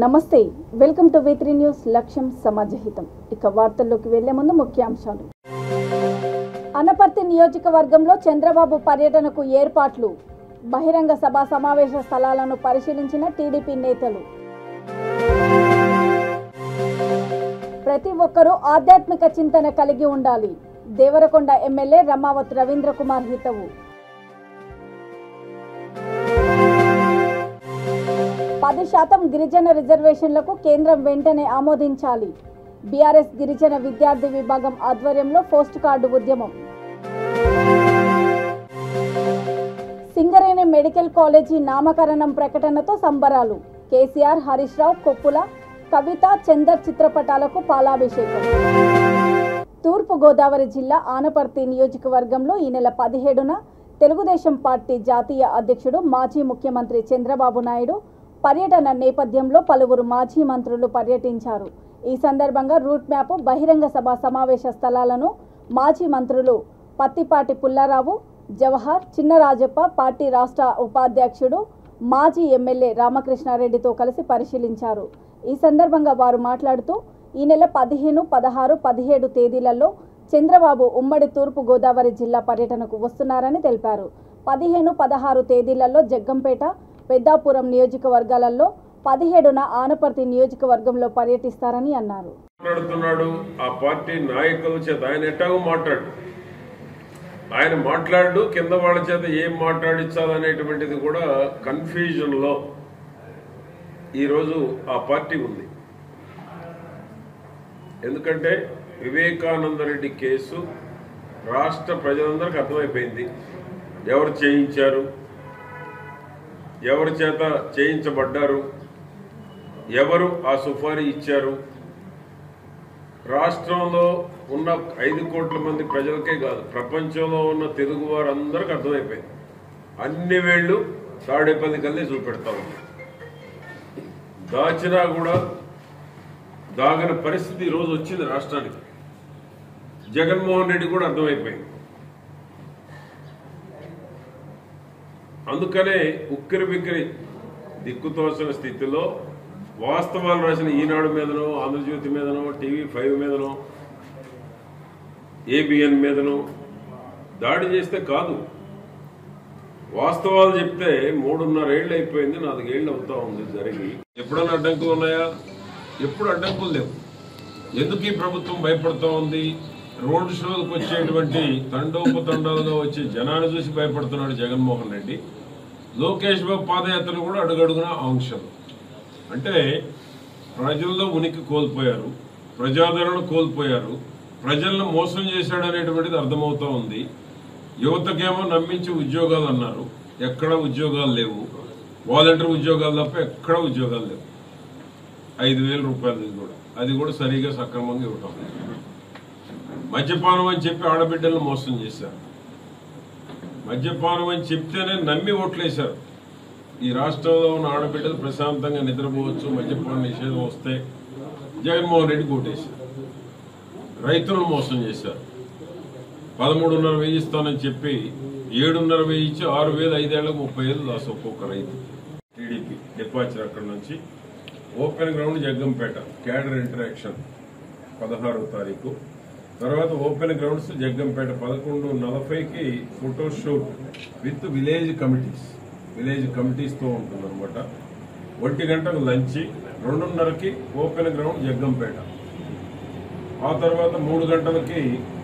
నమస్తే welcome to V three news లక్ష్యం సమాజహితం ఇక వార్తల్లోకి వెళ్లే ముందు ముఖ్యాంశాలు అనపర్తి నియోజకవర్గంలో చంద్రబాబు పర్యటనకు ఏర్పాట్లు బహిరంగ సభ సమావేశ స్థలాలను పరిశీలించిన టీడీపీ నేతలు ప్రతి ఒక్కరూ ఆధ్యాత్మిక చింతన కలిగి ఉండాలి దేవరకొండ ఎమ్మెల్యే రమావత్ రవీంద్ర కుమార్ హితవు పది శాతం గిరిజన రిజర్వేషన్లకు కేంద్రం వెంటనే ఆమోదించాలి బీఆర్ఎస్ గిరిజన విద్యార్థి విభాగం ఆధ్వర్యంలో పోస్ట్ కార్డు ఉద్యమం సింగరేణి మెడికల్ కాలేజీ నామకరణం ప్రకటనతో సంబరాలు కేసీఆర్ హరీష్ రావు కొప్పుల కవిత చందర్ చిత్రపటాలకు పాలాభిషేకం తూర్పు గోదావరి జిల్లా ఆనపర్తి నియోజకవర్గంలో ఈ నెల పదిహేడున తెలుగుదేశం పార్టీ జాతీయ అధ్యక్షుడు మాజీ ముఖ్యమంత్రి చంద్రబాబు నాయుడు పర్యటన నేపథ్యంలో పలువురు మాజీ మంత్రులు పర్యటించారు ఈ సందర్భంగా రూట్ మ్యాప్ బహిరంగ సభ సమావేశ స్థలాలను మాజీ మంత్రులు పత్తిపాటి పుల్లారావు జవహర్ చిన్నరాజప్ప పార్టీ రాష్ట్ర ఉపాధ్యక్షుడు మాజీ ఎమ్మెల్యే రామకృష్ణారెడ్డితో కలిసి పరిశీలించారు ఈ సందర్భంగా వారు మాట్లాడుతూ ఈ నెల పదిహేను పదహారు పదిహేడు తేదీలలో చంద్రబాబు ఉమ్మడి తూర్పు గోదావరి జిల్లా పర్యటనకు వస్తున్నారని తెలిపారు పదిహేను పదహారు తేదీలలో జగ్గంపేట పెద్దాపురం నియోజకవర్గాలలో పదిహేడున ఆనపర్తి నియోజకవర్గంలో పర్యటిస్తారని అన్నారు మాట్లాడుతున్నాడు ఆ పార్టీ నాయకుల చేత ఆయన ఎట్టాగో మాట్లాడు ఆయన మాట్లాడు కింద వాళ్ళ చేత ఏం మాట్లాడించాలనేటువంటిది కూడా కన్ఫ్యూజన్ లో ఈరోజు ఆ పార్టీ ఉంది ఎందుకంటే వివేకానంద రెడ్డి కేసు రాష్ట్ర ప్రజలందరికీ అర్థమైపోయింది ఎవరు చేయించారు ఎవరి చేత చేయించబడ్డారు ఎవరు ఆ సుఫారీ ఇచ్చారు రాష్ట్రంలో ఉన్న ఐదు కోట్ల మంది ప్రజలకే కాదు ప్రపంచంలో ఉన్న తెలుగు వారందరికీ అర్థమైపోయింది అన్ని వేళ్ళు తాడేపల్లి కల్లి చూపెడతా ఉంది దాచినా కూడా దాగని పరిస్థితి ఈరోజు వచ్చింది రాష్ట్రానికి జగన్మోహన్ రెడ్డి కూడా అర్థమైపోయింది అందుకనే ఉక్కిరి బిక్కిరి దిక్కుతోసిన స్థితిలో వాస్తవాలు రాసిన ఈనాడు మీదనో ఆంధ్రజ్యోతి మీదనో టీవీ ఫైవ్ మీదనో ఏబిఎన్ మీదనో దాడి చేస్తే కాదు వాస్తవాలు చెప్తే మూడున్నర ఏళ్ళు అయిపోయింది నాలుగేళ్ళు అవుతా ఉంది జరిగి ఎప్పుడన్నా అడ్డంకులు ఉన్నాయా ఎప్పుడు అడ్డంకులు లేవు ఎందుకు ఈ ప్రభుత్వం భయపడుతూ ఉంది రోడ్ షోలకు వచ్చేటువంటి తండోపతండాలుగా వచ్చే జనాన్ని చూసి భయపడుతున్నాడు జగన్మోహన్ రెడ్డి లోకేష్ బాబు పాదయాత్రలు కూడా అడుగడుగున ఆంక్షలు అంటే ప్రజల్లో ఉనికి కోల్పోయారు ప్రజాదరణ కోల్పోయారు ప్రజలను మోసం చేశాడు అనేటువంటిది అర్థమవుతా ఉంది యువతకేమో నమ్మించి ఉద్యోగాలు అన్నారు ఎక్కడ ఉద్యోగాలు లేవు వాలంటీర్ ఉద్యోగాలు తప్ప ఎక్కడ ఉద్యోగాలు లేవు ఐదు వేల రూపాయలది కూడా అది కూడా సరిగా సక్రమంగా ఇవ్వటం లేదు. మద్యపానం అని చెప్పి ఆడబిడ్డలను మోసం చేశారు మద్యపానం అని చెప్తేనే నమ్మి ఓట్లేశారు ఈ రాష్ట్రంలో ఉన్న ఆడబిడ్డలు ప్రశాంతంగా నిద్రపోవచ్చు మద్యపాన నిషేధం వస్తే జగన్మోహన్ రెడ్డి ఓటేశారు రైతులను మోసం చేశారు పదమూడున్నర వెయ్యి ఇస్తానని చెప్పి ఏడున్నర వెయ్యి ఇచ్చి ఆరు వేలు ఐదేళ్లకు ముప్పై ఏళ్ళు లాస్ ఒక్కొక్క రైతు టీడీపీ డిపాజిట్ అక్కడ నుంచి open ground Jaggampeta cadre interaction పదహారో తారీఖు తర్వాత ఓపెన్ గ్రౌండ్స్ జగ్గంపేట పదకొండు నలభైకి photo shoot with village committees village కమిటీస్తో ఉంటుందన్నమాట ఒంటి గంటకు లంచ్ రెండున్నరకి ఓపెన్ గ్రౌండ్ జగ్గంపేట ఆ తర్వాత మూడు గంటలకి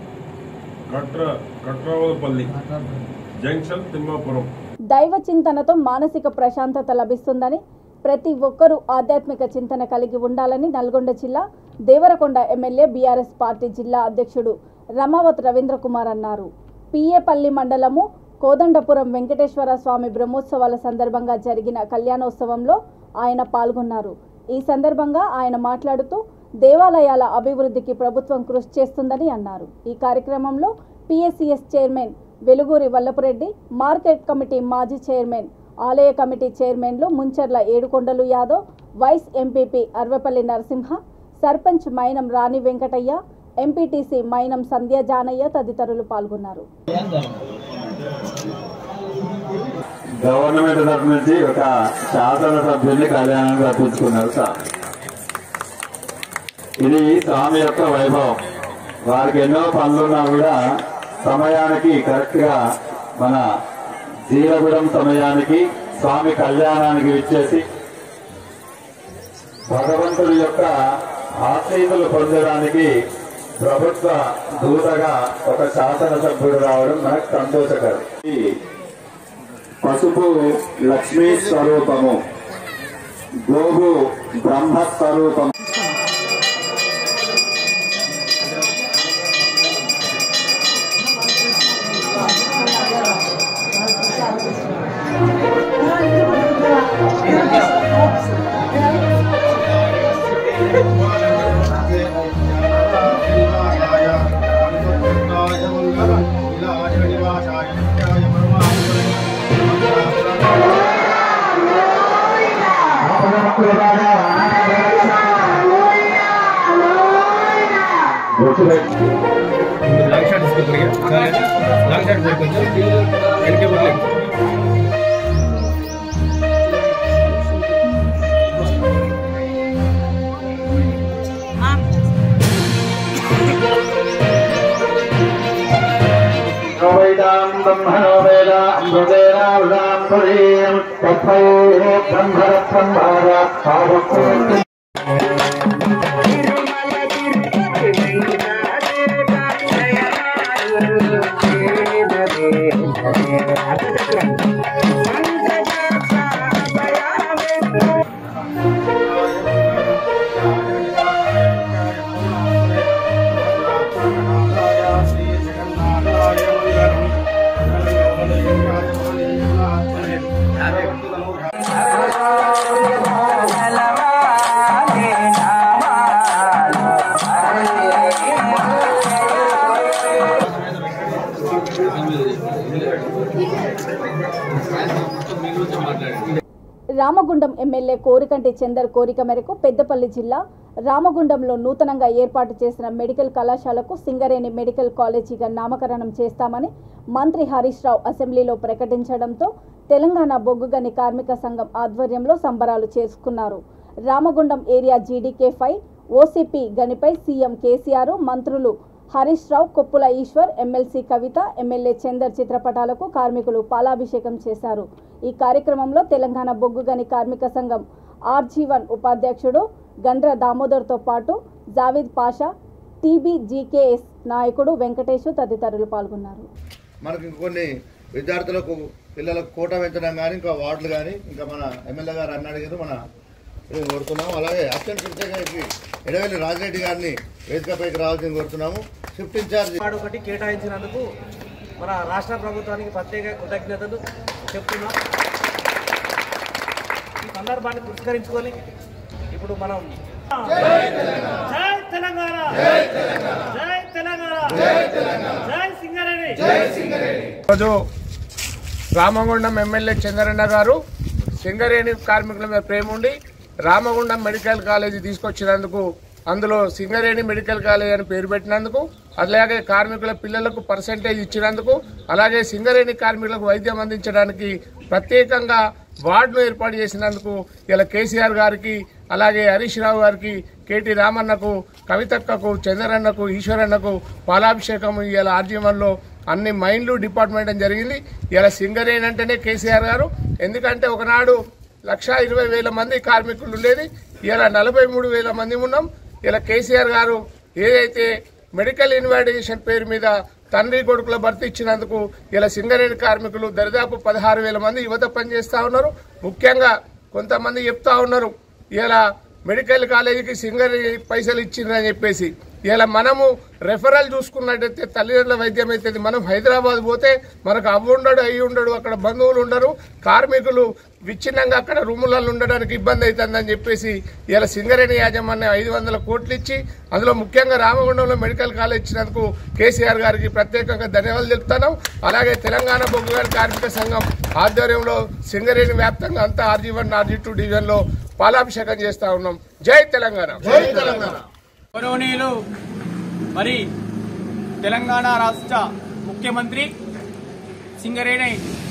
కట్ర కట్రావలపల్లి జంక్షన్ తిమ్మాపురం దైవ చింతనతో మానసిక ప్రశాంతత లభిస్తుందని ప్రతి ఒక్కరూ ఆధ్యాత్మిక చింతన కలిగి ఉండాలని నల్గొండ జిల్లా దేవరకొండ ఎమ్మెల్యే బీఆర్ఎస్ పార్టీ జిల్లా అధ్యక్షుడు రమావత్ రవీంద్ర కుమార్ అన్నారు పిఏపల్లి మండలము కోదండపురం వెంకటేశ్వర స్వామి బ్రహ్మోత్సవాల సందర్భంగా జరిగిన కళ్యాణోత్సవంలో ఆయన పాల్గొన్నారు ఈ సందర్భంగా ఆయన మాట్లాడుతూ దేవాలయాల అభివృద్ధికి ప్రభుత్వం కృషి చేస్తుందని అన్నారు ఈ కార్యక్రమంలో PSCS chairman Veluguri Vallapureddy market committee మాజీ చైర్మన్ ఆలయ కమిటీ చైర్మన్లు Muncharla Yedukondalu Yadav vice MPP Arvapalli Narasimha sarpanch Mainam Rani Venkataiah MPTC మైనం సంధ్య జానయ్య తదితరులు పాల్గొన్నారు గవర్నమెంట్ తరఫు నుంచి ఒక శాసన సభ్యుల్ని కళ్యాణానికి రప్పించుకున్నారు సార్ ఇది స్వామి యొక్క వైభవం వారికి ఎన్నో పనులున్నా కూడా సమయానికి కరెక్ట్ గా మన జీలగూడెం సమయానికి స్వామి కళ్యాణానికి విచ్చేసి భగవంతుడి యొక్క ఆశీస్సులు పొందడానికి ప్రభుత్వ దూతగా ఒక శాసనసభ్యుడు రావడం మనకు సంతోషకరం ఈ పసుపు లక్ష్మీ స్వరూపము గోగు బ్రహ్మ స్వరూపం లాంగ్ షాట్ తీసుకుంటారు లాంగ్ షాట్ పెట్టుకోవచ్చు వెనకే పడలేదు వేదాం బ్రహ్మణో వేద అమృతేనామృతాం పురీం తత్వైరే బ్రహ్మరత్వం భార రామగుండం ఎమ్మెల్యే కోరికంటి చందర్ కోరిక మేరకు పెద్దపల్లి జిల్లా రామగుండంలో నూతనంగా ఏర్పాటు చేసిన మెడికల్ కళాశాలకు సింగరేణి మెడికల్ కాలేజీగా నామకరణం చేస్తామని మంత్రి హరీష్ రావు అసెంబ్లీలో ప్రకటించడంతో తెలంగాణ బొగ్గుగని కార్మిక సంఘం ఆధ్వర్యంలో సంబరాలు చేసుకున్నారు Ramagundam area GDK five OCP గనిపై సీఎం కేసీఆర్ మంత్రులు హరీష్ రావు కొప్పుల ఈశ్వర్ ఎమ్మెల్సీ కవిత ఎమ్మెల్యే చందర్ చిత్రపటాలకు కార్మికులు పాలాభిషేకం చేశారు ఈ కార్యక్రమంలో తెలంగాణ బొగ్గుగని కార్మిక సంఘం ఆర్జీవన్ ఉపాధ్యక్షుడు గండ్ర దామోదర్తో పాటు జావీద్ పాషా టీబీజీకేఎస్ నాయకుడు వెంకటేష్ తదితరులు పాల్గొన్నారు మనకి ఇంకొన్ని విద్యార్థులకు పిల్లలకు కోట పెంచడం కానీ ఇంకా వార్డులు కానీ ఇంకా మన ఎమ్మెల్యే గారు అన్న అడిగారు మన ఇది కోరుతున్నాము అలాగే అసిస్టెంట్ సెక్రటరీకి ఎడవెల్లి రాజిరెడ్డి గారిని వేదికపైకి రావాల్సింది కోరుతున్నాము షిఫ్ట్ ఇన్ఛార్జ్ వాడు ఒకటి కేటాయించినందుకు మన రాష్ట్ర ప్రభుత్వానికి ప్రత్యేక కృతజ్ఞతలు చెప్తున్నాం ఈ సందర్భాన్ని పురస్కరించుకొని ఇప్పుడు మనం జై తెలంగాణ జై తెలంగాణ జై సింగరేణి ఈరోజు రామగుండం ఎమ్మెల్యే చంద్రన్న గారు సింగరేణి కార్మికుల మీద ప్రేమ ఉండి రామగుండం మెడికల్ కాలేజీ తీసుకొచ్చినందుకు అందులో సింగరేణి మెడికల్ కాలేజ్ అని పేరు పెట్టినందుకు అలాగే కార్మికుల పిల్లలకు పర్సంటేజ్ ఇచ్చినందుకు అలాగే సింగరేణి కార్మికులకు వైద్యం అందించడానికి ప్రత్యేకంగా వార్డును ఏర్పాటు చేసినందుకు ఇలా కేసీఆర్ గారికి అలాగే హరీష్ రావు గారికి కేటీ రామన్నకు కవితక్కకు చంద్రన్నకు ఈశ్వరన్నకు పాలాభిషేకం ఇలా ఆర్జీవన్లో అన్ని మైండ్లు డిపార్ట్మెంట్ అని జరిగింది ఇలా సింగరేణి అంటేనే కేసీఆర్ గారు ఎందుకంటే ఒకనాడు లక్షా ఇరవై వేల మంది కార్మికులు ఉండేది ఇలా నలభై మూడు వేల మంది ఉన్నాం ఇలా కేసీఆర్ గారు ఏదైతే మెడికల్ ఇన్వాటిగేషన్ పేరు మీద తండ్రి కొడుకుల భర్తీ ఇచ్చినందుకు ఇలా సింగరేణి కార్మికులు దరిదాపు పదహారు వేల మంది యువత పనిచేస్తా ఉన్నారు ముఖ్యంగా కొంతమంది చెప్తా ఉన్నారు ఇలా మెడికల్ కాలేజీకి సింగరేణి పైసలు ఇచ్చిందని చెప్పేసి ఇలా మనము రెఫరల్ చూసుకున్నట్టయితే తల్లిదండ్రుల వైద్యం అయితే మనం హైదరాబాద్ పోతే మనకు అవ్వ ఉండడు అయ్యి ఉండడు అక్కడ బంధువులు ఉండరు కార్మికులు విచ్ఛిన్నంగా అక్కడ రూములలో ఉండడానికి ఇబ్బంది అవుతుందని చెప్పేసి ఇలా సింగరేణి యాజమాన్యం ఐదు వందల కోట్లు ఇచ్చి అందులో ముఖ్యంగా రామగుండంలో మెడికల్ కాలేజ్ ఇచ్చినందుకు కేసీఆర్ గారికి ప్రత్యేకంగా ధన్యవాదాలు తెలుపుతున్నాం అలాగే తెలంగాణ బొగ్గుగారి కార్మిక సంఘం ఆధ్వర్యంలో సింగరేణి వ్యాప్తంగా అంతా ఆర్జీ వన్ ఆర్జీ టూ డివిజన్లో పాలాభిషేకం చేస్తా ఉన్నాం జై తెలంగాణ జై తెలంగాణ గౌరవనీయులు మరి తెలంగాణ రాష్ట్ర ముఖ్యమంత్రి సింగరేణి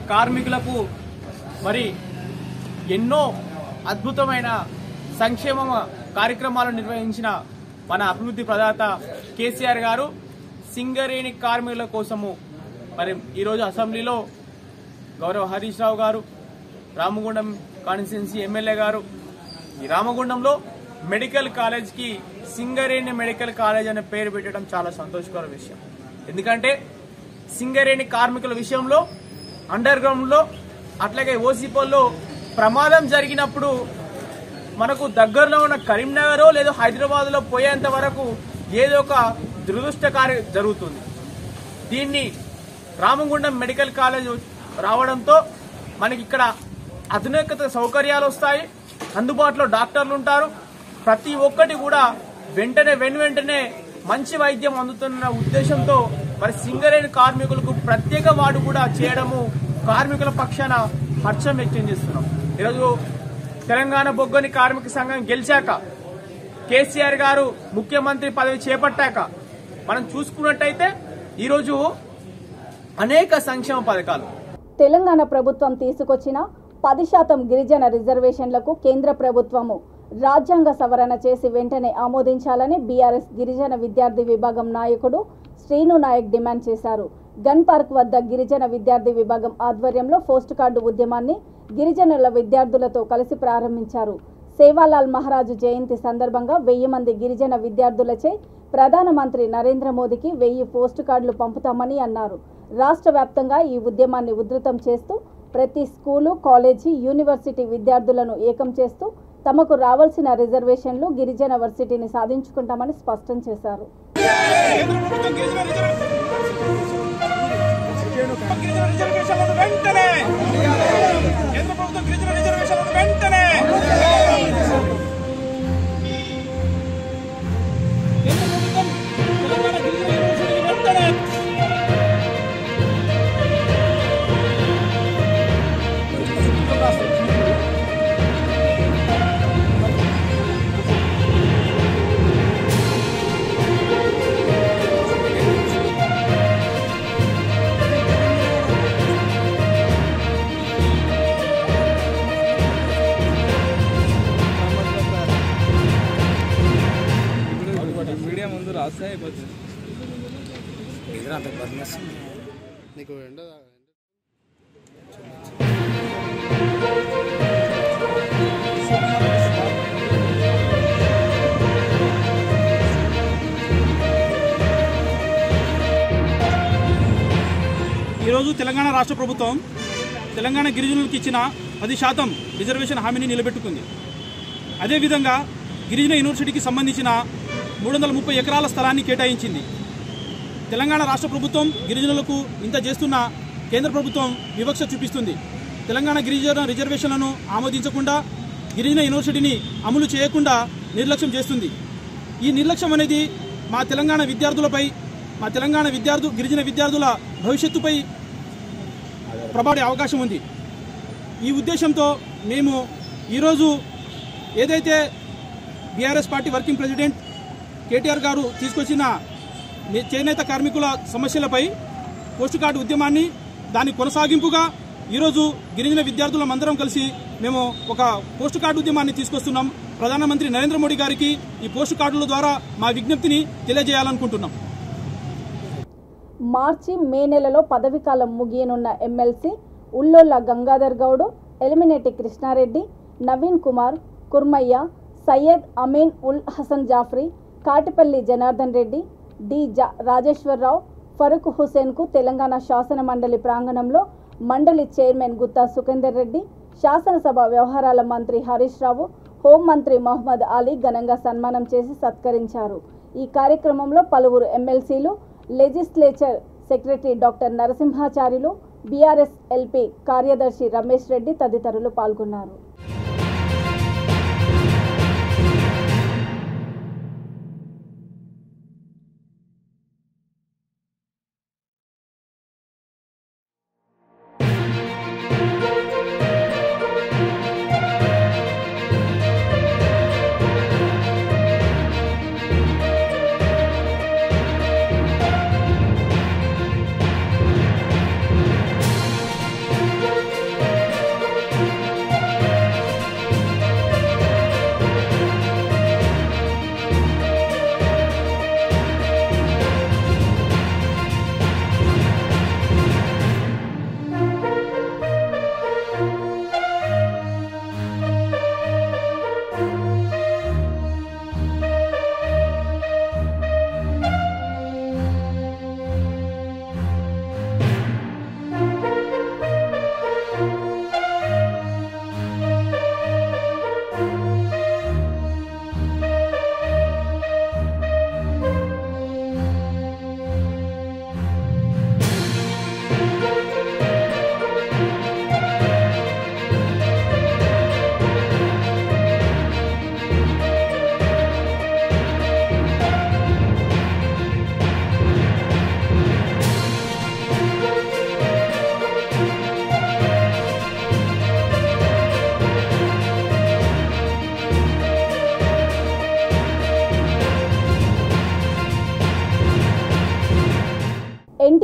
కార్మికులకు మరి ఎన్నో అద్భుతమైన సంక్షేమ కార్యక్రమాలు నిర్వహించిన మన అభివృద్ధి ప్రదాత కేసీఆర్ గారు సింగరేణి కార్మికుల కోసము మరి ఈరోజు అసెంబ్లీలో గౌరవ హరీష్ రావు గారు రామగుండం కాన్స్టిట్యున్సీ ఎమ్మెల్యే గారు ఈ రామగుండంలో మెడికల్ కాలేజ్కి సింగరేణి మెడికల్ కాలేజ్ అనే పేరు పెట్టడం చాలా సంతోషకర విషయం ఎందుకంటే సింగరేణి కార్మికుల విషయంలో అండర్ గ్రౌండ్లో అట్లాగే ఓసిపోల్లో ప్రమాదం జరిగినప్పుడు మనకు దగ్గరలో ఉన్న కరీంనగర్ లేదా హైదరాబాద్ లో పోయేంత వరకు ఏదో ఒక దురదృష్టకారి జరుగుతుంది దీన్ని రామగుండం మెడికల్ కాలేజ్ రావడంతో మనకి ఇక్కడ అధునికత సౌకర్యాలు వస్తాయి అందుబాటులో డాక్టర్లు ఉంటారు ప్రతి ఒక్కటి కూడా వెంటనే వెను వెంటనే మంచి వైద్యం అందుతున్న ఉద్దేశంతో మరి సింగరేణి కార్మికులకు ప్రత్యేక వార్డు కూడా చేయడము కార్మికుల పక్షాన హర్షం వ్యక్తం చేస్తున్నాం ఈరోజు తెలంగాణ బొగ్గని కార్మిక సంఘం గెలిచాక కేసీఆర్ గారు ముఖ్యమంత్రి పదవి చేపట్టాక మనం చూసుకున్నట్టయితే ఈరోజు అనేక సంక్షేమ పథకాలు తెలంగాణ ప్రభుత్వం తీసుకొచ్చిన పది శాతం గిరిజన రిజర్వేషన్లకు కేంద్ర ప్రభుత్వము రాజ్యాంగ సవరణ చేసి వెంటనే ఆమోదించాలని బీఆర్ఎస్ గిరిజన విద్యార్థి విభాగం నాయకుడు శ్రీను నాయక్ డిమాండ్ చేశారు గన్ పార్క్ వద్ద గిరిజన విద్యార్థి విభాగం ఆధ్వర్యంలో పోస్ట్ కార్డు ఉద్యమాన్ని గిరిజనుల విద్యార్థులతో కలిసి ప్రారంభించారు సేవాలాల్ మహారాజు జయంతి సందర్భంగా వెయ్యి మంది గిరిజన విద్యార్థులచే ప్రధానమంత్రి నరేంద్ర మోదీకి వెయ్యి పోస్ట్ కార్డులు పంపుతామని అన్నారు రాష్ట్ర వ్యాప్తంగా ఈ ఉద్యమాన్ని ఉధృతం చేస్తూ ప్రతి స్కూలు కాలేజీ యూనివర్సిటీ విద్యార్థులను ఏకం చేస్తూ తమకు రావాల్సిన రిజర్వేషన్లు గిరిజన వర్సిటీని సాధించుకుంటామని స్పష్టం చేశారు గిరిజన రిజర్వేషన్లను వెంటనే కేంద్ర ప్రభుత్వం గిరిజన రిజర్వేషన్లను వెంటనే కేంద్ర ప్రభుత్వం తెలంగాణ గిరిజన రిజర్వేషన్లను వెంటనే మీడియా ముందు రాస్తే అయిపోతుంది ఈరోజు తెలంగాణ రాష్ట్ర ప్రభుత్వం తెలంగాణ గిరిజనులకు ఇచ్చిన పది శాతం రిజర్వేషన్ హామీని నిలబెట్టుకుంది అదేవిధంగా గిరిజన యూనివర్సిటీకి సంబంధించిన మూడు వందల ముప్పై ఎకరాల స్థలాన్ని కేటాయించింది తెలంగాణ రాష్ట్ర ప్రభుత్వం గిరిజనులకు ఇంత చేస్తున్న కేంద్ర ప్రభుత్వం వివక్ష చూపిస్తుంది తెలంగాణ గిరిజన రిజర్వేషన్లను ఆమోదించకుండా గిరిజన యూనివర్సిటీని అమలు చేయకుండా నిర్లక్ష్యం చేస్తుంది ఈ నిర్లక్ష్యం అనేది మా తెలంగాణ విద్యార్థులపై మా తెలంగాణ విద్యార్థు గిరిజన విద్యార్థుల భవిష్యత్తుపై ప్రభావడే అవకాశం ఉంది ఈ ఉద్దేశంతో మేము ఈరోజు ఏదైతే BRS party working president KTR garu తీసుకొచ్చిన నే- చేనేత కార్మికుల సమస్యలపై పోస్ట్ కార్డు ఉద్యమాన్ని దాని కొనసాగింపుగా ఈరోజు గిరిజన విద్యార్థులం అందరం కలిసి మేము ఒక పోస్ట్ కార్డు ఉద్యమాన్ని తీసుకొస్తున్నాం ప్రధానమంత్రి నరేంద్ర మోడీ గారికి ఈ పోస్ట్ కార్డుల ద్వారా మా విజ్ఞప్తిని తెలియజేయాలనుకుంటున్నాం మార్చి మే నెలలో పదవీకాలం ముగియనున్న ఎమ్మెల్సీ ఉల్లోళ్ళ గంగాధర్ గౌడ్ ఎలిమినేటి కృష్ణారెడ్డి నవీన్ కుమార్ కుర్మయ్య సయ్యద్ అమీన్ ఉల్ హసన్ జాఫ్రీ కాటిపల్లి జనార్దన్ రెడ్డి డి జా రాజేశ్వరరావు ఫరూక్ హుసేన్కు తెలంగాణ శాసన మండలి ప్రాంగణంలో మండలి చైర్మన్ గుత్తా సుఖేందర్ రెడ్డి శాసనసభ వ్యవహారాల మంత్రి హరీష్ రావు హోంమంత్రి మహమ్మద్ అలీ ఘనంగా సన్మానం చేసి సత్కరించారు ఈ కార్యక్రమంలో పలువురు ఎమ్మెల్సీలు legislature secretary doctor Narasimhacharyulu BRS LP కార్యదర్శి రమేష్ రెడ్డి తదితరులు పాల్గొన్నారు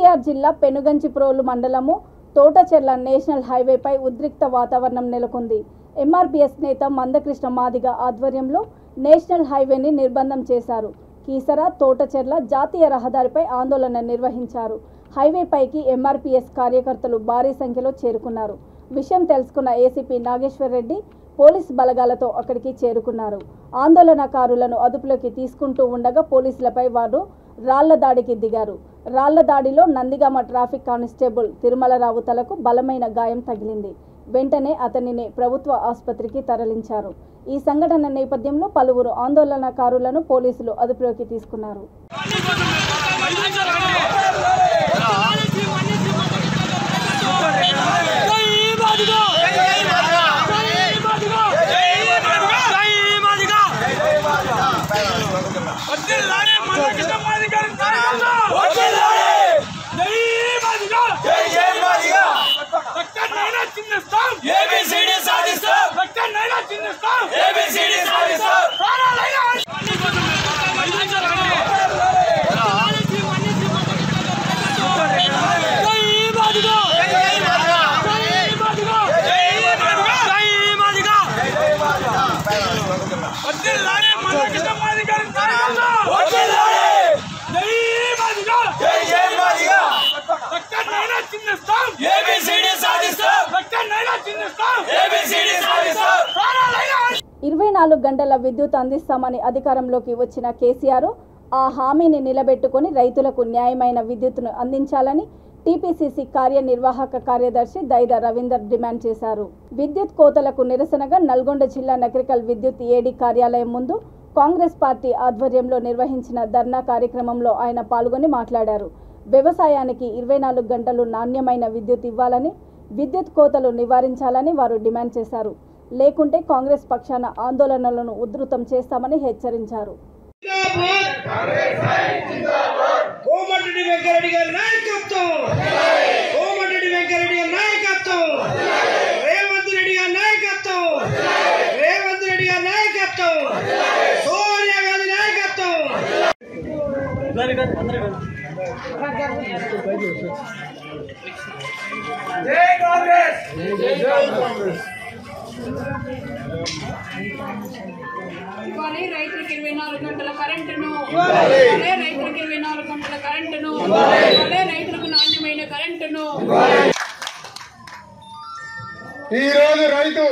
ఎన్టీఆర్ జిల్లా పెనుగంచిప్రోలు మండలము తోటచెర్ల నేషనల్ హైవేపై ఉద్రిక్త వాతావరణం నెలకొంది ఎంఆర్పీఎస్ నేత మందకృష్ణ మాదిగ ఆధ్వర్యంలో నేషనల్ హైవేని నిర్బంధం చేశారు కీసర తోటచెర్ల జాతీయ రహదారిపై ఆందోళన నిర్వహించారు హైవేపైకి ఎంఆర్పీఎస్ కార్యకర్తలు భారీ సంఖ్యలో చేరుకున్నారు విషయం తెలుసుకున్న ఏసీపీ నాగేశ్వర్ రెడ్డి పోలీస్ బలగాలతో అక్కడికి చేరుకున్నారు ఆందోళనకారులను అదుపులోకి తీసుకుంటూ ఉండగా పోలీసులపై వారు రాళ్ల దాడికి దిగారు రాళ్ల దాడిలో నందిగామ ట్రాఫిక్ కానిస్టేబుల్ తిరుమలరావు తలకు బలమైన గాయం తగిలింది వెంటనే అతనిని ప్రభుత్వ ఆసుపత్రికి తరలించారు ఈ సంఘటన నేపథ్యంలో పలువురు ఆందోళనకారులను పోలీసులు అదుపులోకి తీసుకున్నారు ఇరవై నాలుగు గంటల విద్యుత్ అందిస్తామని అధికారంలోకి వచ్చిన కేసీఆర్ ఆ హామీని నిలబెట్టుకొని రైతులకు న్యాయమైన విద్యుత్తును అందించాలని టీపీసీసీ కార్యనిర్వాహక కార్యదర్శి దైద రవీందర్ డిమాండ్ చేశారు విద్యుత్ కోతలకు నిరసనగా నల్గొండ జిల్లా నకరికల్ విద్యుత్ ఏడీ కార్యాలయం ముందు కాంగ్రెస్ పార్టీ ఆధ్వర్యంలో నిర్వహించిన ధర్నా కార్యక్రమంలో ఆయన పాల్గొని మాట్లాడారు వ్యవసాయానికి ఇరవై నాలుగు గంటలు నాణ్యమైన విద్యుత్ ఇవ్వాలని విద్యుత్ కోతలు నివారించాలని వారు డిమాండ్ చేశారు లేకుంటే కాంగ్రెస్ పక్షాన ఆందోళనలను ఉధృతం చేస్తామని హెచ్చరించారు కోమటిరెడ్డి వెంకరెడ్డి గారి నాయకత్వం కోమటిరెడ్డి వెంకరెడ్డి గారి నాయకత్వం రేవంత్ రెడ్డి గారి నాయకత్వం రేవంత్ రెడ్డి గారి నాయకత్వం సోనియా గాంధీ నాయకత్వం జై కాంగ్రెస్ ఇవ్వాలి రైతులకు ఇరవై నాలుగు గంటల కరెంటును ఇవ్వాలి రైతులకు ఇరవై నాలుగు గంటల కరెంటును ఇవ్వాలి రైతులకు నాణ్యమైన కరెంటును ఈ రోజు రైతు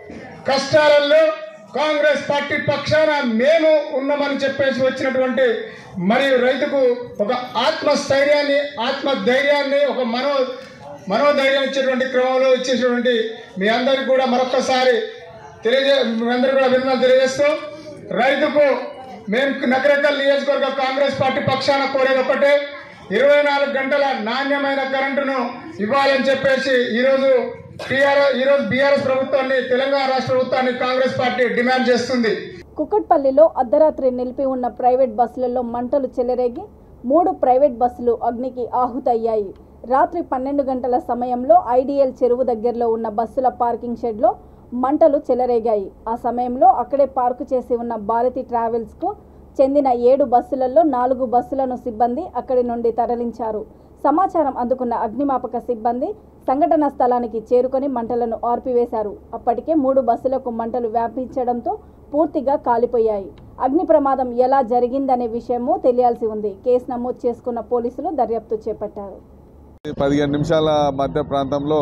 కష్టాలలో కాంగ్రెస్ పార్టీ పక్షాన మేము ఉన్నామని చెప్పేసి వచ్చినటువంటి మరియు రైతుకు ఒక ఆత్మస్థైర్యాన్ని ఆత్మ ధైర్యాన్ని ఒక మనో మనోధైర్యం ఇచ్చేటువంటి క్రమంలో ఇచ్చేటువంటి మీ అందరికి కూడా మరొక్కసారి తెలియజే మీ అందరికీ కూడా అభినందనలు తెలియజేస్తూ రైతుకు మేము నకరకల్ నియోజకవర్గ కాంగ్రెస్ పార్టీ పక్షాన కోరేది ఒకటే ఇరవై నాలుగు గంటల నాణ్యమైన కరెంటును ఇవ్వాలని చెప్పేసి ఈరోజు టీఆర్ ఈరోజు బీఆర్ఎస్ ప్రభుత్వాన్ని తెలంగాణ రాష్ట్ర ప్రభుత్వాన్ని కాంగ్రెస్ పార్టీ డిమాండ్ చేస్తుంది కుకట్పల్లిలో అర్ధరాత్రి నిలిపి ఉన్న ప్రైవేట్ బస్సులలో మంటలు చెలరేగి మూడు ప్రైవేట్ బస్సులు అగ్నికి ఆహుతయ్యాయి రాత్రి పన్నెండు గంటల సమయంలో ఐడిఎల్ చెరువు దగ్గరలో ఉన్న బస్సుల పార్కింగ్ షెడ్లో మంటలు చెలరేగాయి ఆ సమయంలో అక్కడే పార్కు చేసి ఉన్న భారతి ట్రావెల్స్కు చెందిన ఏడు బస్సులలో నాలుగు బస్సులను సిబ్బంది అక్కడి నుండి తరలించారు సమాచారం అందుకున్న అగ్నిమాపక సిబ్బంది సంఘటన స్థలానికి చేరుకొని మంటలను ఆర్పివేశారు అప్పటికే మూడు బస్సులకు మంటలు వ్యాపించడంతో పూర్తిగా కాలిపోయాయి అగ్ని ప్రమాదం ఎలా జరిగిందనే విషయము తెలియాల్సి ఉంది కేసు నమోదు చేసుకున్న పోలీసులు దర్యాప్తు చేపట్టారు పదిహేను నిమిషాల మధ్య ప్రాంతంలో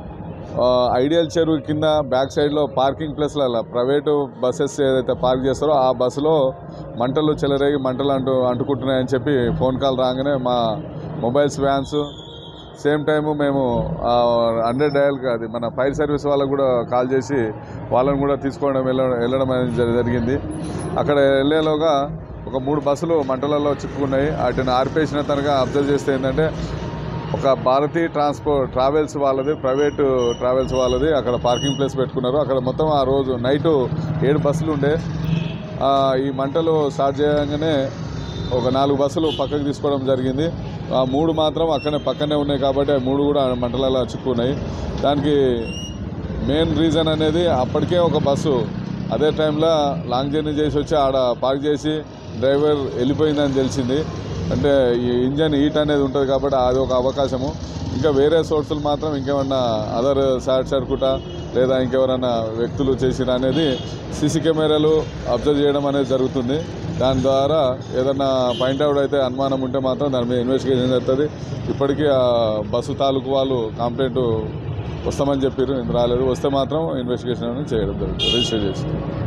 ఆ, ఐడియల్ చెరువు కింద బ్యాక్ సైడ్లో పార్కింగ్ ప్లేస్లలో ప్రైవేటు బస్సెస్ ఏదైతే పార్క్ చేస్తారో ఆ బస్సులో మంటలు చెలరేగి మంటలు అంటు అంటుకుంటున్నాయని చెప్పి ఫోన్ కాల్ రాగానే మా మొబైల్స్ వ్యాన్స్ సేమ్ టైము మేము హండ్రెడ్ డయల్ అది మన ఫైర్ సర్వీస్ వాళ్ళకు కూడా కాల్ చేసి వాళ్ళని కూడా తీసుకోవడం వెళ్ళ- వెళ్ళడం అనేది జరి- జరిగింది అక్కడ వెళ్ళేలోగా ఒక మూడు బస్సులు మంటలలో చిక్కుకున్నాయి వాటిని ఆర్పేసిన తనగా అబ్జర్వ్ చేస్తే ఏంటంటే ఒక భారతీ ట్రాన్స్పోర్ట్ ట్రావెల్స్ వాళ్ళది ప్రైవేటు ట్రావెల్స్ వాళ్ళది అక్కడ పార్కింగ్ ప్లేస్ పెట్టుకున్నారు అక్కడ మొత్తం ఆ రోజు నైటు ఏడు బస్సులు ఉండే ఆ, ఈ మంటలు స్టార్ట్ చేయగానే ఒక నాలుగు బస్సులు పక్కకు తీసుకోవడం జరిగింది ఆ మూడు మాత్రం అక్కడే పక్కనే ఉన్నాయి కాబట్టి ఆ మూడు కూడా మంటలలో చిక్కున్నాయి దానికి మెయిన్ రీజన్ అనేది అప్పటికే ఒక బస్సు అదే టైంలో లాంగ్ జర్నీ చేసి వచ్చి ఆడ పార్క్ చేసి డ్రైవర్ వెళ్ళిపోయిందని తెలిసింది అంటే ఈ ఇంజన్ హీట్ అనేది ఉంటుంది కాబట్టి అది ఒక అవకాశము ఇంకా వేరే సోర్సులు మాత్రం ఇంకేమన్నా అదర్ షార్ట్ సర్క్యూట లేదా ఇంకెవరన్నా వ్యక్తులు చేసిన అనేది సీసీ కెమెరాలు అబ్జర్వ్ చేయడం అనేది జరుగుతుంది దాని ద్వారా ఏదన్నా పాయింట్ అవుట్ అయితే అనుమానం ఉంటే మాత్రం దాని మీద ఇన్వెస్టిగేషన్ జరుగుతుంది ఇప్పటికీ ఆ బస్సు తాలూకు వాళ్ళు కంప్లైంట్ వస్తామని చెప్పారు ఇంత రాలేదు వస్తే మాత్రం ఇన్వెస్టిగేషన్ అనేది చేయడం జరుగుతుంది రిజిస్టర్ చేసి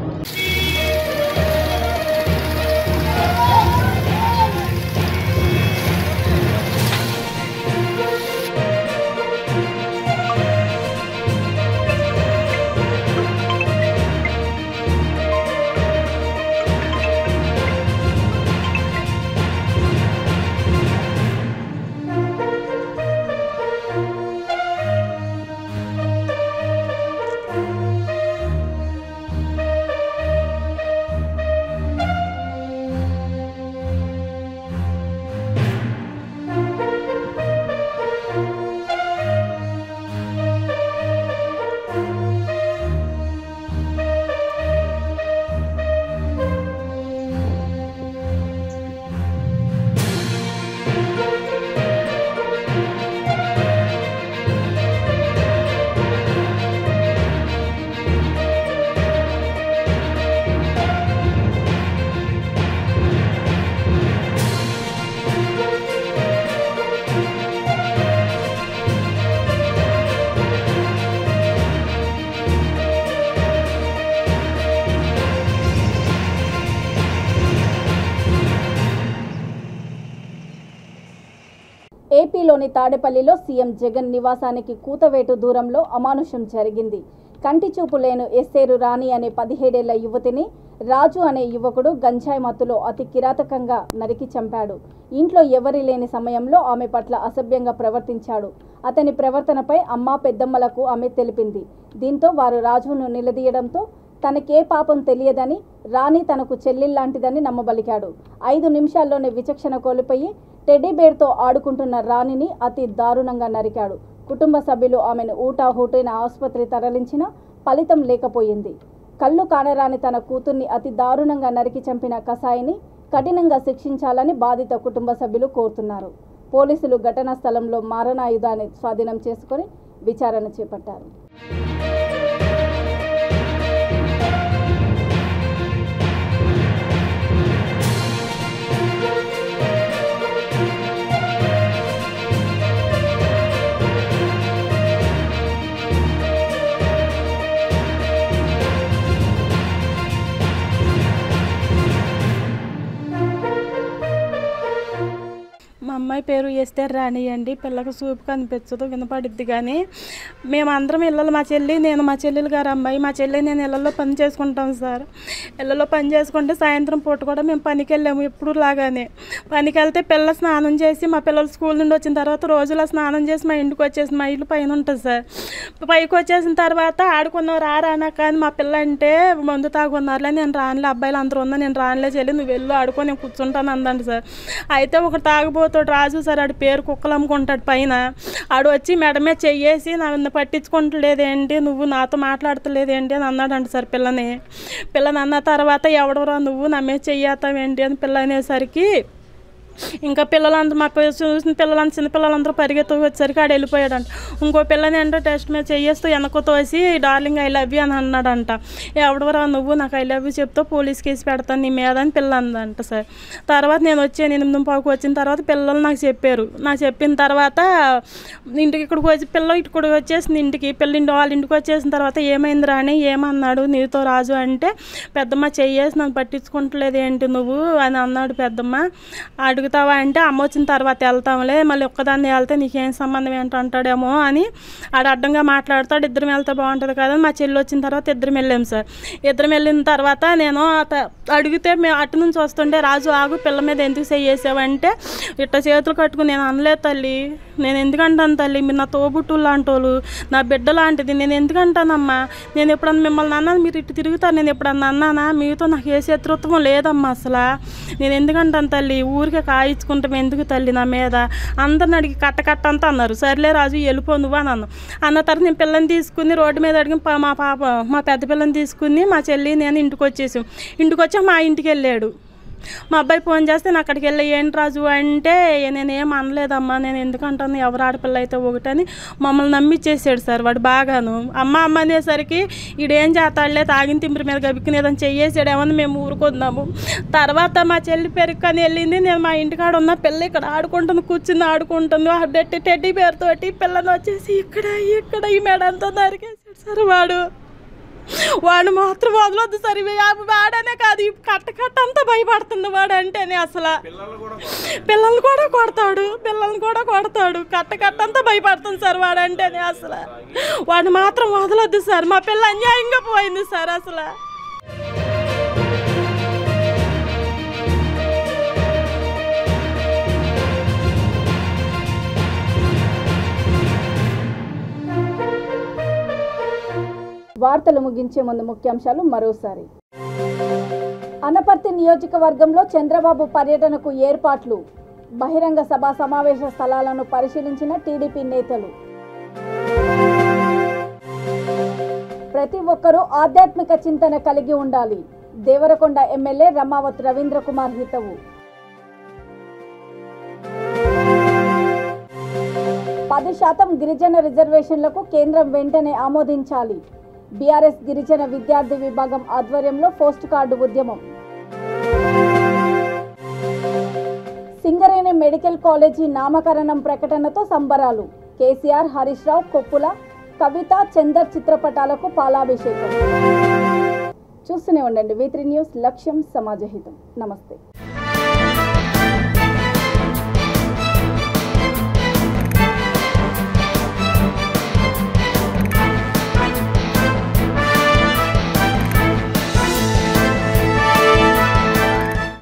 ఏపీలోని తాడేపల్లిలో సీఎం జగన్ నివాసానికి కూతవేటు దూరంలో అమానుషం జరిగింది కంటి చూపు లేను ఎస్సేరు రాణి అనే పదిహేడేళ్ల యువతిని రాజు అనే యువకుడు గంజాయి మత్తులో అతి కిరాతకంగా నరికి చంపాడు ఇంట్లో ఎవరి లేని సమయంలో ఆమె పట్ల అసభ్యంగా ప్రవర్తించాడు అతని ప్రవర్తనపై అమ్మా పెద్దమ్మలకు ఆమె తెలిపింది దీంతో వారు రాజును నిలదీయడంతో తనకే పాపం తెలియదని రాణి తనకు చెల్లెల్లాంటిదని నమ్మబలికాడు ఐదు నిమిషాల్లోనే విచక్షణ కోల్పోయి టెడ్డీ బేర్తో ఆడుకుంటున్న రాణిని అతి దారుణంగా నరికాడు కుటుంబ సభ్యులు ఆమెను ఊటాహూటైన ఆసుపత్రి తరలించినా ఫలితం లేకపోయింది కళ్ళు కానరాని తన కూతుర్ని అతి దారుణంగా నరికి చంపిన కసాయిని కఠినంగా శిక్షించాలని బాధిత కుటుంబ సభ్యులు కోరుతున్నారు పోలీసులు ఘటనా స్థలంలో మారణాయుధాన్ని స్వాధీనం చేసుకొని విచారణ చేపట్టారు మా అమ్మాయి పేరు ఎస్తే రానియండి పిల్లకి చూపు కనిపించదు వినపడిద్ది కానీ మేమందరం ఇళ్ళలో మా చెల్లి నేను మా చెల్లెలు గారు అమ్మాయి మా చెల్లి నేను ఇళ్ళల్లో పని చేసుకుంటాం సార్ ఇళ్ళలో పని చేసుకుంటే సాయంత్రం పూట కూడా మేము పనికి వెళ్ళాము ఎప్పుడు లాగానే పనికి వెళ్తే పిల్ల స్నానం చేసి మా పిల్లలు స్కూల్ నుండి వచ్చిన తర్వాత రోజులో స్నానం చేసి మా ఇంటికి వచ్చేసి మా ఇల్లు పైన ఉంటుంది సార్ పైకి వచ్చేసిన తర్వాత ఆడుకున్నావు రా రానా కానీ మా పిల్ల అంటే మందు తాగున్నారులే నేను రానులే అబ్బాయిలు అందరూ ఉన్నా నేను రానులే చెల్లి నువ్వు వెళ్ళు ఆడుకో నేను కూర్చుంటాను అందండి సార్ అయితే ఒక తాగుబోతాడు రాజు సార్ ఆడు పేరు కుక్కలు అమ్ముకుంటాడు పైన ఆడు వచ్చి మెడమే చెయ్యేసి నన్ను పట్టించుకుంటలేదేంటి నువ్వు నాతో మాట్లాడతలేదేంటి అని అన్నాడంట సార్ పిల్లని పిల్లని అన్న తర్వాత ఎవడరా నువ్వు నా మీద చెయ్యేస్తావేంటి అని పిల్ల అనేసరికి ఇంకా పిల్లలందరూ మా పిల్ల- చూసిన పిల్లలందరూ చిన్న పిల్లలందరూ పరిగెత్తు వచ్చేసరికి ఆడు వెళ్ళిపోయాడంట ఇంకో పిల్లని ఏంటో టెస్ట్ మీద చేయేస్తూ వెనక తోసి డార్లింగ్ ఐ లవ్ యూ అని అన్నాడంట ఎవడవరా నువ్వు నాకు ఐ లవ్ యూ చెప్తావు పోలీస్ కేసు పెడతాను నీ మీద అని పిల్ల అందంట సార్ తర్వాత నేను వచ్చాను ఎనిమిది పావుకు వచ్చిన తర్వాత పిల్లలు నాకు చెప్పారు నాకు చెప్పిన తర్వాత ఇంటికి ఇక్కడికి వచ్చి పిల్ల ఇక్కడికి వచ్చేసింది ఇంటికి పిల్ల ఇంటి వాళ్ళ ఇంటికి వచ్చేసిన తర్వాత ఏమైంది రాని ఏమన్నాడు నీతో రాజు అంటే పెద్దమ్మ చెయ్యేసి నన్ను పట్టించుకుంటలేదు ఏంటి నువ్వు అని అన్నాడు పెద్దమ్మ అడుగుతావా అంటే అమ్మ వచ్చిన తర్వాత వెళ్తాంలే మళ్ళీ ఒక్కదాన్ని వెళ్తే నీకేం సంబంధం ఏంటి అంటాడేమో అని ఆడ అడ్డంగా మాట్లాడతాడు ఇద్దరం వెళ్తే బాగుంటుంది కదా మా చెల్లి వచ్చిన తర్వాత ఇద్దరం వెళ్ళాం సార్ ఇద్దరం వెళ్ళిన తర్వాత నేను అత- అడిగితే మేము అటు నుంచి వస్తుంటే రాజు ఆగు పిల్ల మీద ఎందుకు చెయ్యేసావంటే ఇట్ట చేతులు కట్టుకుని నేను అనలేదు తల్లి నేను ఎందుకంటాను తల్లి మీరు నా తోబుట్టు లాంటోళ్ళు నా బిడ్డ లాంటిది నేను ఎందుకంటానమ్మా నేను ఎప్పుడన్నా మిమ్మల్ని అన్నాను మీరు ఇటు తిరుగుతారు నేను ఎప్పుడన్నా అన్నానా మీతో నాకు ఏ శత్రుత్వం లేదమ్మా అసలు నేను ఎందుకంటాను తల్లి ఊరికే కాయించుకుంటాం ఎందుకు తల్లి నా మీద అందరిని అడిగి కట్ట కట్ట అంతా అన్నారు సర్లే రాజు వెళ్ళిపో నువ్వు అని అన్నాను అన్న తర్వాత నేను పిల్లని తీసుకుని రోడ్డు మీద అడిగి పా- మా పాప మా పెద్ద పిల్లని తీసుకుని మా చెల్లి నేను ఇంటికి వచ్చేసాం ఇంటికి వచ్చాక మా ఇంటికి వెళ్ళాడు మా అబ్బాయి ఫోన్ చేస్తే నేను అక్కడికి వెళ్ళి ఏంటి రాజు అంటే నేనేం అనలేదమ్మా నేను ఎందుకు అంటాను ఎవరు ఆడపిల్ల అయితే ఒకటని మమ్మల్ని నమ్మిచ్చేసాడు సార్ వాడు బాగాను అమ్మ అమ్మ అనేసరికి ఈడేం చేస్తాడులే తాగిన తింపిరి మీద గబిక్కిన ఏదైనా చెయ్యేసాడు ఏమని మేము ఊరుకుందాము తర్వాత మా చెల్లి పెరుక్కని వెళ్ళింది నేను మా ఇంటికాడ ఉన్న పిల్ల ఇక్కడ ఆడుకుంటుంది కూర్చుని ఆడుకుంటుంది ఆ డెట్టి టెడ్డీ పేరుతోటి పిల్లని వచ్చేసి ఇక్కడ ఇక్కడ ఈ మెడంతో నరికేసాడు సార్ వాడు వాడు మాత్రం వదలొద్దు సార్ ఇవి ఆ వాడనే కాదు ఈ కట్ట కట్ట అంతా భయపడుతుంది వాడు అంటేనే అసలు పిల్లల్ని కూడా కొడతాడు పిల్లల్ని కూడా కొడతాడు కట్ట కట్ట అంతా భయపడుతుంది సార్ వాడు అంటేనే అసలు వాడు మాత్రం వదలొద్దు సార్ మా పిల్ల అన్యాయంగా పోయింది సార్ అసలు వార్తలు ముగించే ముందు ముఖ్యాంశాలు మరోసారి అనపర్తి నియోజకవర్గంలో చంద్రబాబు పర్యటనకు ఏర్పాట్లు బహిరంగ సభ సమావేశ స్థలాలను పరిశీలించిన టీడీపీ నేతలు ప్రతి ఒక్కరూ ఆధ్యాత్మిక చింతన కలిగి ఉండాలి దేవరకొండ ఎమ్మెల్యే రమావత్ రవీంద్ర కుమార్ హితవు పది శాతం గిరిజన రిజర్వేషన్లకు కేంద్రం వెంటనే ఆమోదించాలి బీఆర్ఎస్ గిరిజన విద్యార్థి విభాగం ఆధ్వర్యంలో పోస్ట్ కార్డు ఉద్యమం సింగరేణి మెడికల్ కాలేజీ నామకరణం ప్రకటనతో సంబరాలు కేసీఆర్ హరీష్ రావు కొప్పుల కవిత చందర్ చిత్రపటాలకు పాలాభిషేకం చూస్తూనే ఉండండి వి త్రీ న్యూస్ లక్ష్యం సమాజహితం నమస్తే